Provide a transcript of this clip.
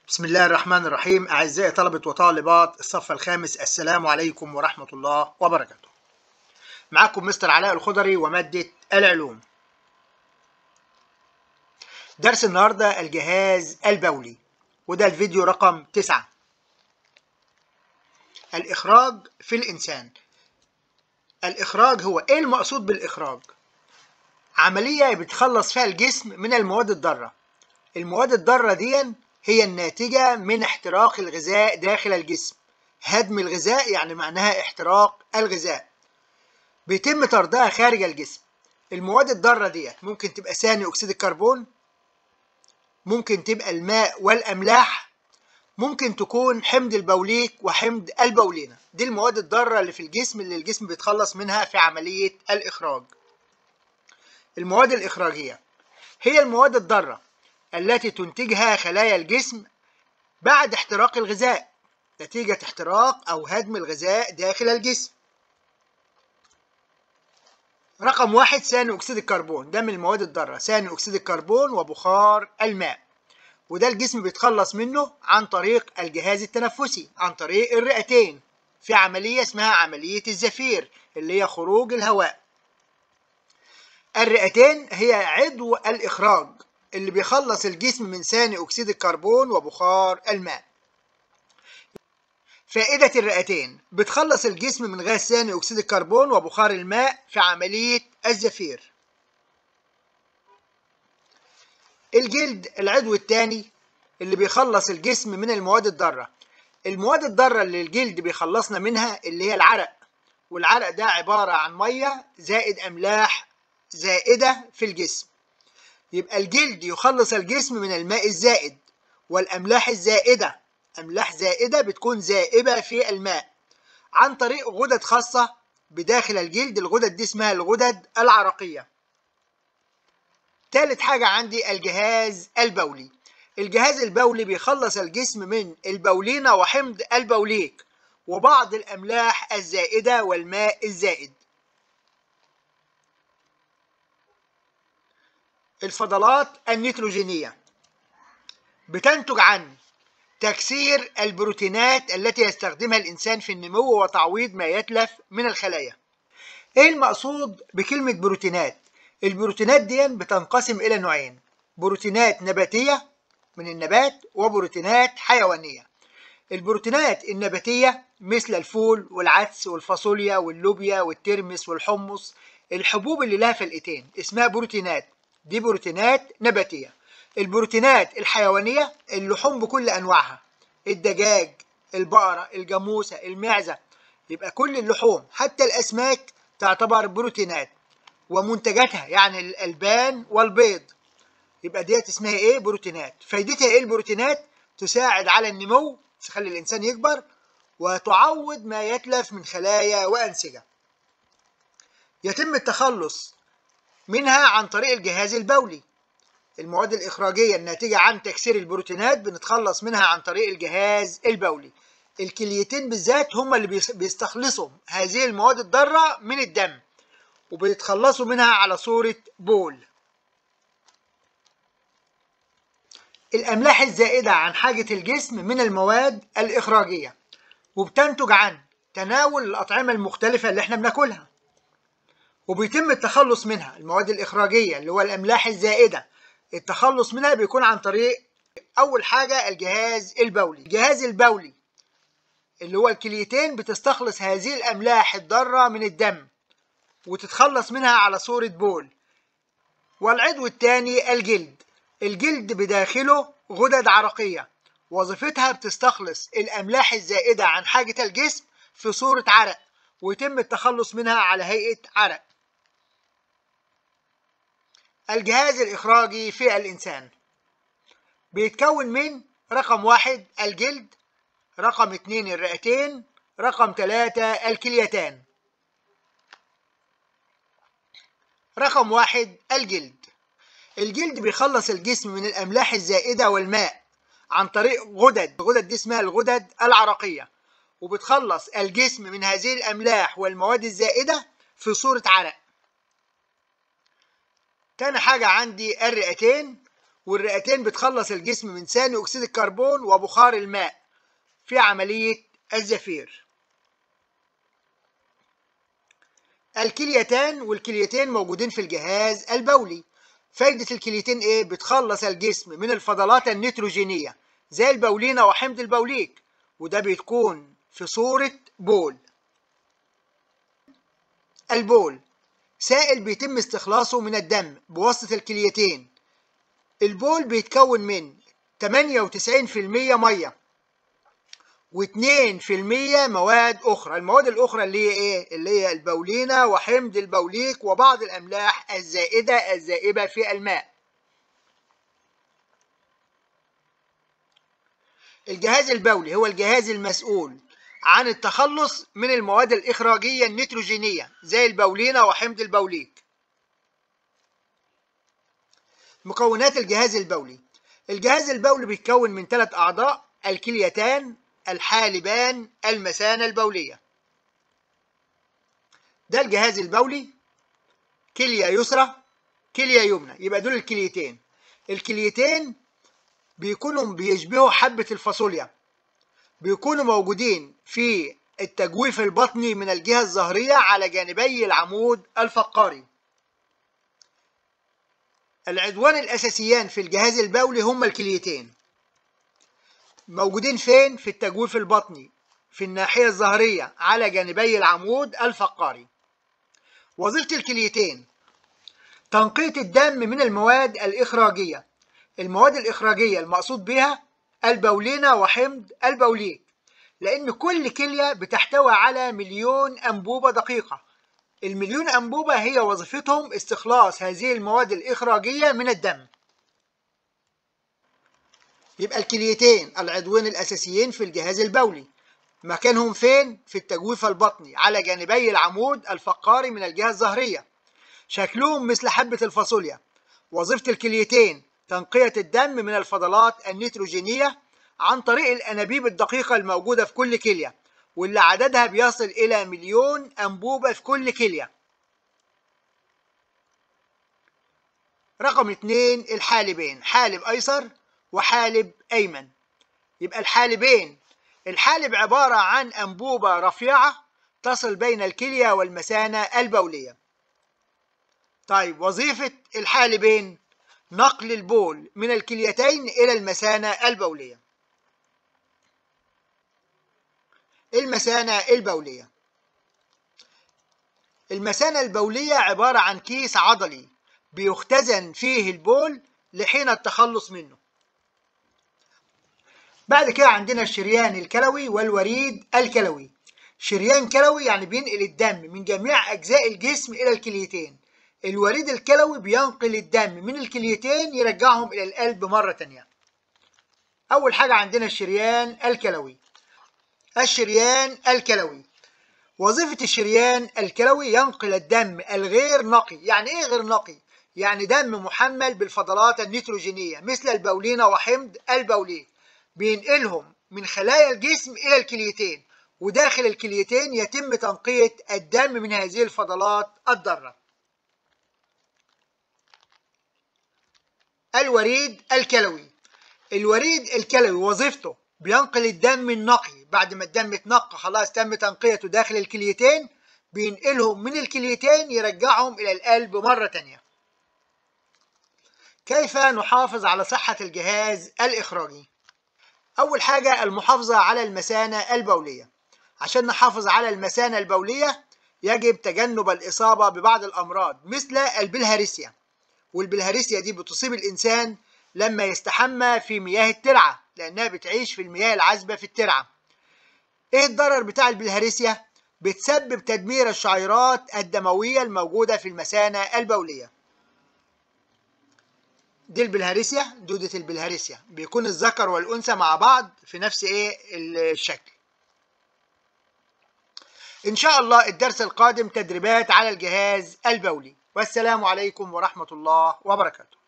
بسم الله الرحمن الرحيم أعزائي طلبة وطالبات الصف الخامس السلام عليكم ورحمة الله وبركاته معكم مستر علاء الخضري ومادة العلوم درس النهاردة الجهاز البولي وده الفيديو رقم تسعة الإخراج في الإنسان الإخراج هو إيه المقصود بالإخراج؟ عملية بتخلص فيها الجسم من المواد الضارة المواد الضارة دي هي الناتجة من احتراق الغذاء داخل الجسم هدم الغذاء يعني معناها احتراق الغذاء بيتم طردها خارج الجسم المواد الضارة ديت ممكن تبقى ثاني أكسيد الكربون ممكن تبقى الماء والأملاح ممكن تكون حمض البوليك وحمض البولينة دي المواد الضارة اللي في الجسم اللي الجسم بيتخلص منها في عملية الإخراج المواد الإخراجية هي المواد الضارة التي تنتجها خلايا الجسم بعد احتراق الغذاء نتيجة احتراق أو هدم الغذاء داخل الجسم رقم واحد ثاني أكسيد الكربون ده من المواد الضارة ثاني أكسيد الكربون وبخار الماء وده الجسم بيتخلص منه عن طريق الجهاز التنفسي عن طريق الرئتين في عملية اسمها عملية الزفير اللي هي خروج الهواء الرئتين هي عضو الإخراج اللي بيخلص الجسم من ثاني أكسيد الكربون وبخار الماء فائدة الرئتين بتخلص الجسم من غاز ثاني أكسيد الكربون وبخار الماء في عملية الزفير الجلد العضو الثاني اللي بيخلص الجسم من المواد الضارة المواد الضارة اللي الجلد بيخلصنا منها اللي هي العرق والعرق ده عبارة عن مية زائد أملاح زائدة في الجسم يبقى الجلد يخلص الجسم من الماء الزائد والأملاح الزائدة أملاح زائدة بتكون زائبة في الماء عن طريق غدد خاصة بداخل الجلد الغدد دي اسمها الغدد العرقية تالت حاجة عندي الجهاز البولي الجهاز البولي بيخلص الجسم من البولينة وحمض البوليك وبعض الأملاح الزائدة والماء الزائد الفضلات النيتروجينية بتنتج عن تكسير البروتينات التي يستخدمها الإنسان في النمو وتعويض ما يتلف من الخلايا إيه المقصود بكلمة بروتينات؟ البروتينات دي بتنقسم إلى نوعين بروتينات نباتية من النبات وبروتينات حيوانية البروتينات النباتية مثل الفول والعدس والفاصوليا واللوبيا والترمس والحمص الحبوب اللي لها فلقتين اسمها بروتينات دي بروتينات نباتية البروتينات الحيوانية اللحوم بكل أنواعها الدجاج البقرة الجاموسة المعزة يبقى كل اللحوم حتى الأسماك تعتبر بروتينات ومنتجاتها يعني الألبان والبيض يبقى ديت اسمها ايه بروتينات فايدتها ايه البروتينات تساعد على النمو تخلي الإنسان يكبر وتعوض ما يتلف من خلايا وأنسجة يتم التخلص منها عن طريق الجهاز البولي المواد الإخراجية الناتجة عن تكسير البروتينات بنتخلص منها عن طريق الجهاز البولي الكليتين بالذات هم اللي بيستخلصوا هذه المواد الضارة من الدم وبيتخلصوا منها على صورة بول الأملاح الزائدة عن حاجة الجسم من المواد الإخراجية وبتنتج عن تناول الأطعمة المختلفة اللي احنا بناكلها وبيتم التخلص منها المواد الإخراجية اللي هو الأملاح الزائدة التخلص منها بيكون عن طريق أول حاجة الجهاز البولي الجهاز البولي اللي هو الكليتين بتستخلص هذه الأملاح الضارة من الدم وتتخلص منها على صورة بول والعضو الثاني الجلد الجلد بداخله غدد عرقية وظيفتها بتستخلص الأملاح الزائدة عن حاجة الجسم في صورة عرق ويتم التخلص منها على هيئة عرق الجهاز الإخراجي في الإنسان بيتكون من رقم واحد الجلد رقم اتنين الرئتين رقم ثلاثة الكليتان رقم واحد الجلد الجلد بيخلص الجسم من الأملاح الزائدة والماء عن طريق غدد الغدد دي اسمها الغدد العرقية وبتخلص الجسم من هذه الأملاح والمواد الزائدة في صورة عرق تاني حاجة عندي الرئتين والرئتين بتخلص الجسم من ثاني أكسيد الكربون وبخار الماء في عملية الزفير الكليتان والكليتين موجودين في الجهاز البولي فايدة الكليتين ايه؟ بتخلص الجسم من الفضلات النيتروجينية زي البولينة وحمض البوليك وده بتكون في صورة بول البول سائل بيتم استخلاصه من الدم بواسطة الكليتين البول بيتكون من 98% مية و2% مواد أخرى المواد الأخرى اللي هي إيه؟ اللي هي البولينة وحمض البوليك وبعض الأملاح الزائدة الذائبة في الماء الجهاز البولي هو الجهاز المسؤول عن التخلص من المواد الإخراجية النيتروجينية زي البولينة وحمض البوليك مكونات الجهاز البولي الجهاز البولي بيتكون من ثلاث أعضاء الكليتان الحالبان المثانة البولية ده الجهاز البولي كلية يسرى كلية يمنى يبقى دول الكليتين الكليتين بيكونوا بيشبهوا حبة الفاصوليا بيكونوا موجودين في التجويف البطني من الجهة الظهرية على جانبي العمود الفقاري العضوان الأساسيان في الجهاز البولي هما الكليتين موجودين فين؟ في التجويف البطني في الناحية الظهرية على جانبي العمود الفقاري وظيفة الكليتين تنقية الدم من المواد الإخراجية المواد الإخراجية المقصود بها البولينة وحمض البوليك لأن كل كلية بتحتوي على مليون أنبوبة دقيقة المليون أنبوبة هي وظيفتهم استخلاص هذه المواد الإخراجية من الدم يبقى الكليتين العضوين الأساسيين في الجهاز البولي مكانهم فين؟ في التجويف البطني على جانبي العمود الفقاري من الجهة الظهرية شكلهم مثل حبة الفاصوليا وظيفة الكليتين تنقية الدم من الفضلات النيتروجينية عن طريق الأنابيب الدقيقة الموجودة في كل كلية واللي عددها بيصل إلى مليون أنبوبة في كل كلية رقم اتنين الحالبين حالب أيسر وحالب أيمن يبقى الحالبين الحالب عبارة عن أنبوبة رفيعة تصل بين الكلية والمثانة البولية طيب وظيفة الحالبين نقل البول من الكليتين إلى المثانة البولية المثانة البولية المثانة البولية عبارة عن كيس عضلي بيختزن فيه البول لحين التخلص منه بعد كده عندنا الشريان الكلوي والوريد الكلوي شريان كلوي يعني بينقل الدم من جميع أجزاء الجسم إلى الكليتين الوريد الكلوي بينقل الدم من الكليتين يرجعهم إلى القلب مرة تانية أول حاجة عندنا الشريان الكلوي الشريان الكلوي وظيفة الشريان الكلوي ينقل الدم الغير نقي يعني إيه غير نقي؟ يعني دم محمل بالفضلات النيتروجينية مثل البولينة وحمض البوليك بينقلهم من خلايا الجسم إلى الكليتين وداخل الكليتين يتم تنقية الدم من هذه الفضلات الضارة الوريد الكلوي الوريد الكلوي وظيفته بينقل الدم النقي بعد ما الدم اتنقى خلاص تم تنقيته داخل الكليتين بينقلهم من الكليتين يرجعهم إلى القلب مرة تانية كيف نحافظ على صحة الجهاز الإخراجي؟ أول حاجة المحافظة على المثانة البولية عشان نحافظ على المثانة البولية يجب تجنب الإصابة ببعض الأمراض مثل البلهارسيا والبلهارسيا دي بتصيب الإنسان لما يستحمى في مياه الترعة لأنها بتعيش في المياه العذبة في الترعة إيه الضرر بتاع البلهارسيا؟ بتسبب تدمير الشعيرات الدموية الموجودة في المثانة البولية دي البلهارسيا دودة البلهارسيا بيكون الذكر والأنثى مع بعض في نفس إيه الشكل إن شاء الله الدرس القادم تدريبات على الجهاز البولي والسلام عليكم ورحمة الله وبركاته